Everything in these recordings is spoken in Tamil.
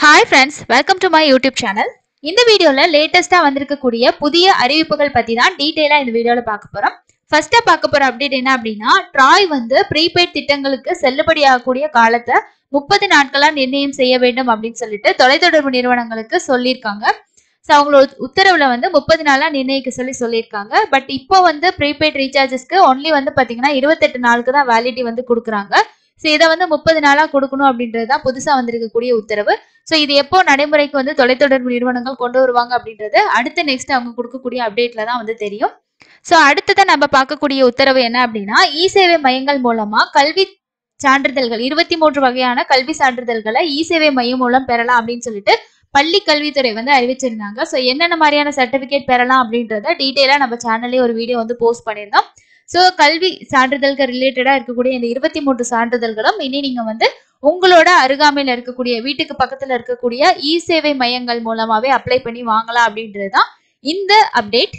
hi friends welcome to my YouTube channel இந்த வீடியோல லேட்டஸ்டா வந்திருக்கக்கூடிய புதிய அறிவிப்புகள் பத்தி தான் டீடைலா இந்த வீடியோல பார்க்க போறோம் ஃபர்ஸ்டா பார்க்க போற அப்டேட் என்ன அப்படின்னா ட்ராய் வந்து ப்ரீபெய்ட் திட்டங்களுக்கு செல்லுபடியாகக்கூடிய காலத்தை முப்பது நாட்களா நிர்ணயம் செய்ய வேண்டும் அப்படின்னு சொல்லிட்டு தொலைத்தொடர்பு நிறுவனங்களுக்கு சொல்லியிருக்காங்க ஸோ அவங்களோட உத்தரவுல வந்து முப்பது நாளா நிர்ணயிக்க சொல்லி சொல்லியிருக்காங்க பட் இப்போ வந்து ப்ரீபெய்ட் ரீசார்ஜஸ்க்கு ஒன்லி வந்து பாத்தீங்கன்னா இருபத்தெட்டு நாளுக்கு தான் வேலிட்டி வந்து கொடுக்குறாங்க ஸோ இதை வந்து முப்பது நாளா கொடுக்கணும் அப்படின்றது தான் புதுசா வந்திருக்கக்கூடிய உத்தரவு ஸோ இது எப்போ நடைமுறைக்கு வந்து தொலைத்தொடர்பு நிறுவனங்கள் கொண்டு வருவாங்க அப்படின்றது அடுத்த நெக்ஸ்ட் அவங்க கொடுக்கக்கூடிய அப்டேட்ல தான் வந்து தெரியும் ஸோ அடுத்ததான் நம்ம பார்க்கக்கூடிய உத்தரவு என்ன அப்படின்னா இ சேவை மையங்கள் மூலமா கல்வி சான்றிதழ்கள் இருபத்தி மூன்று வகையான கல்வி சான்றிதழ்களை இ சேவை மையம் மூலம் பெறலாம் அப்படின்னு சொல்லிட்டு பள்ளி கல்வித்துறை வந்து அறிவிச்சிருந்தாங்க ஸோ என்னென்ன மாதிரியான சர்டிபிகேட் பெறலாம் அப்படின்றத டீட்டெயிலாக நம்ம சேனல்லே ஒரு வீடியோ வந்து போஸ்ட் பண்ணியிருந்தோம் ஸோ கல்வி சான்றிதழ்கள் ரிலேட்டடாக இருக்கக்கூடிய இந்த இருபத்தி மூன்று சான்றிதழ்களும் இனி நீங்கள் வந்து உங்களோட அருகாமையில் இருக்கக்கூடிய வீட்டுக்கு பக்கத்தில் இருக்கக்கூடிய இ சேவை மையங்கள் மூலமாகவே அப்ளை பண்ணி வாங்கலாம் அப்படின்றது தான் இந்த அப்டேட்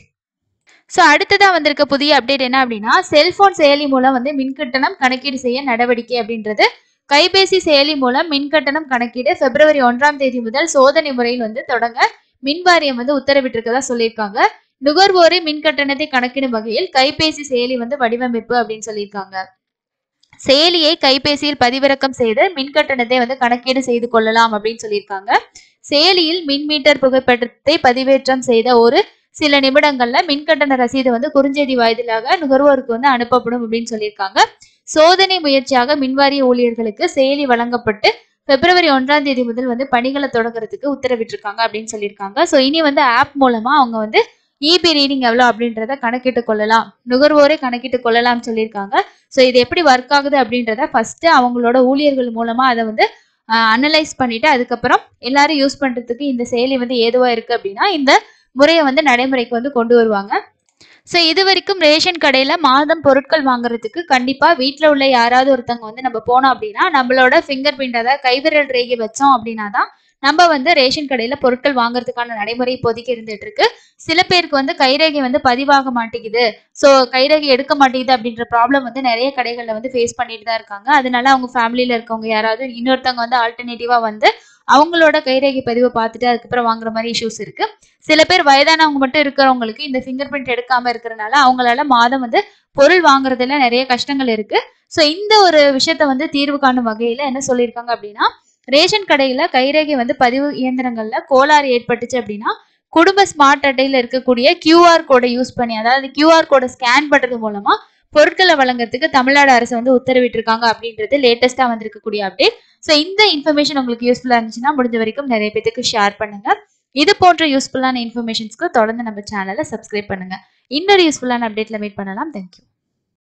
ஸோ அடுத்ததாக வந்திருக்க புதிய அப்டேட் என்ன அப்படின்னா செல்போன் செயலி மூலம் வந்து மின்கட்டணம் கணக்கீடு செய்ய நடவடிக்கை அப்படின்றது கைபேசி செயலி மூலம் மின்கட்டணம் கணக்கீடு பிப்ரவரி ஒன்றாம் தேதி முதல் சோதனை முறையில் வந்து தொடங்க மின் வாரியம் வந்து உத்தரவிட்டிருக்கதா சொல்லியிருக்காங்க நுகர்வோரை மின் கட்டணத்தை கணக்கிடும் வகையில் கைபேசி செயலி வந்து வடிவமைப்பு அப்படின்னு சொல்லியிருக்காங்க செயலியை கைபேசியில் பதிவிறக்கம் செய்து மின் கட்டணத்தை வந்து கணக்கீடு செய்து கொள்ளலாம் அப்படின்னு சொல்லியிருக்காங்க செயலியில் மின் மீட்டர் புகைப்படத்தை பதிவேற்றம் செய்த ஒரு சில நிமிடங்கள்ல மின்கட்டண ரசீது வந்து குறுஞ்செய்தி வாயிலாக நுகர்வோருக்கு வந்து அனுப்பப்படும் அப்படின்னு சொல்லியிருக்காங்க சோதனை முயற்சியாக மின்வாரிய ஊழியர்களுக்கு செயலி வழங்கப்பட்டு பிப்ரவரி ஒன்றாம் தேதி முதல் வந்து பணிகளை தொடங்குறதுக்கு உத்தரவிட்டிருக்காங்க அப்படின்னு சொல்லியிருக்காங்க ஸோ இனி வந்து ஆப் மூலமா அவங்க வந்து இபி ரீடிங் எவ்வளோ அப்படின்றத கணக்கிட்டு கொள்ளலாம் நுகர்வோரை கணக்கிட்டு கொள்ளலாம் சொல்லியிருக்காங்க ஸோ இது எப்படி ஒர்க் ஆகுது அப்படின்றத ஃபர்ஸ்ட் அவங்களோட ஊழியர்கள் மூலமா அதை வந்து அனலைஸ் பண்ணிட்டு அதுக்கப்புறம் எல்லாரும் யூஸ் பண்றதுக்கு இந்த செயலி வந்து ஏதுவா இருக்கு அப்படின்னா இந்த முறையை வந்து நடைமுறைக்கு வந்து கொண்டு வருவாங்க ஸோ இது வரைக்கும் ரேஷன் கடையில் மாதம் பொருட்கள் வாங்குறதுக்கு கண்டிப்பாக வீட்டில் உள்ள யாராவது ஒருத்தவங்க வந்து நம்ம போனோம் அப்படின்னா நம்மளோட ஃபிங்கர் பிரிண்ட் அதாவது கைவிரல் ரேகை வச்சோம் அப்படின்னா தான் நம்ம வந்து ரேஷன் கடையில் பொருட்கள் வாங்குறதுக்கான நடைமுறை இப்போதைக்கு இருந்துட்டு இருக்கு சில பேருக்கு வந்து கைரேகை வந்து பதிவாக மாட்டேங்குது ஸோ கைரேகை எடுக்க மாட்டேங்குது அப்படின்ற ப்ராப்ளம் வந்து நிறைய கடைகளில் வந்து ஃபேஸ் பண்ணிட்டு தான் இருக்காங்க அதனால அவங்க ஃபேமிலியில் இருக்கவங்க யாராவது இன்னொருத்தவங்க வந்து ஆல்டர்னேட்டிவாக வந்து அவங்களோட கைரேகை பதிவை பார்த்துட்டு அதுக்கப்புறம் வாங்குற மாதிரி இஷ்யூஸ் இருக்கு சில பேர் வயதானவங்க மட்டும் இருக்கிறவங்களுக்கு இந்த ஃபிங்கர் பிரிண்ட் எடுக்காம இருக்கிறனால அவங்களால மாதம் வந்து பொருள் வாங்குறதுல நிறைய கஷ்டங்கள் இருக்கு ஸோ இந்த ஒரு விஷயத்த வந்து தீர்வு காணும் வகையில என்ன சொல்லியிருக்காங்க அப்படின்னா ரேஷன் கடையில கைரேகை வந்து பதிவு இயந்திரங்கள்ல கோளாறு ஏற்பட்டுச்சு அப்படின்னா குடும்ப ஸ்மார்ட் அட்டையில இருக்கக்கூடிய கியூஆர் கோடை யூஸ் பண்ணி அதாவது கியூஆர் கோடை ஸ்கேன் பண்றது மூலமா பொருட்களை வழங்குறதுக்கு தமிழ்நாடு அரசு வந்து உத்தரவிட்டிருக்காங்க அப்படின்றது லேட்டஸ்டா வந்திருக்கக்கூடிய அப்டேட் ஸோ இந்த இன்ஃபர்மேஷன் உங்களுக்கு யூஸ்ஃபுல்லா இருந்துச்சுன்னா முடிஞ்ச வரைக்கும் நிறைய பேருக்கு ஷேர் பண்ணுங்க இது போன்ற யூஸ்ஃபுல்லான இன்ஃபர்மேஷன்ஸ்க்கு தொடர்ந்து நம்ம சேனலை சப்ஸ்கிரைப் பண்ணுங்க இன்னொரு யூஸ்ஃபுல்லான அப்டேட்ல மீட் பண்ணலாம் தேங்க்யூ